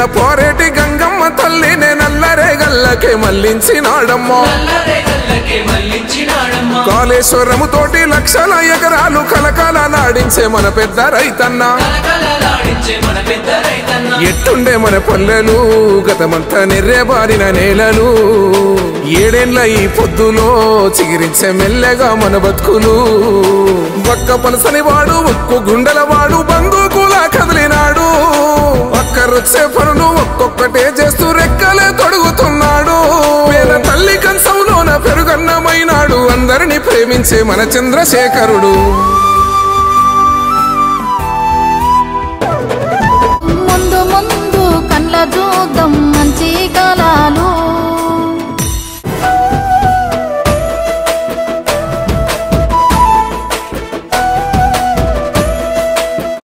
గల్ల పోరేటి గంగమ్మ తల్లినే నల్లరే గల్లకే మళ్ళించినాడమ్మా నల్లరే గల్లకే మళ్ళించినాడమ్మ కాళేశ్వరము తోటి లక్షల ఎకరాలు కలకాలలాడించే మన పెద్ద రైతన్న కలకలలాడించే మన పెద్ద రైతన్న ఎట్టుండే మన పల్లెలు గతమంతా నెర్రెబారిన నేలలు ఏడేండ్ల ఈ పొద్దులో చిగిరించే మెల్లగా మన బతుకులు బక్క పలసని వాడు ఉక్కు గుండెల వాడు బందూకులా కదిలినాడు ఒక్కరొచ్చే పనులు ఒక్కొక్కటే చేస్తూ రెక్కలే తొడుగుతున్నాడు వేల తల్లి కంచంలోన పెరుగన్నమైనాడు అందరిని ప్రేమించే మన చంద్రశేఖరుడు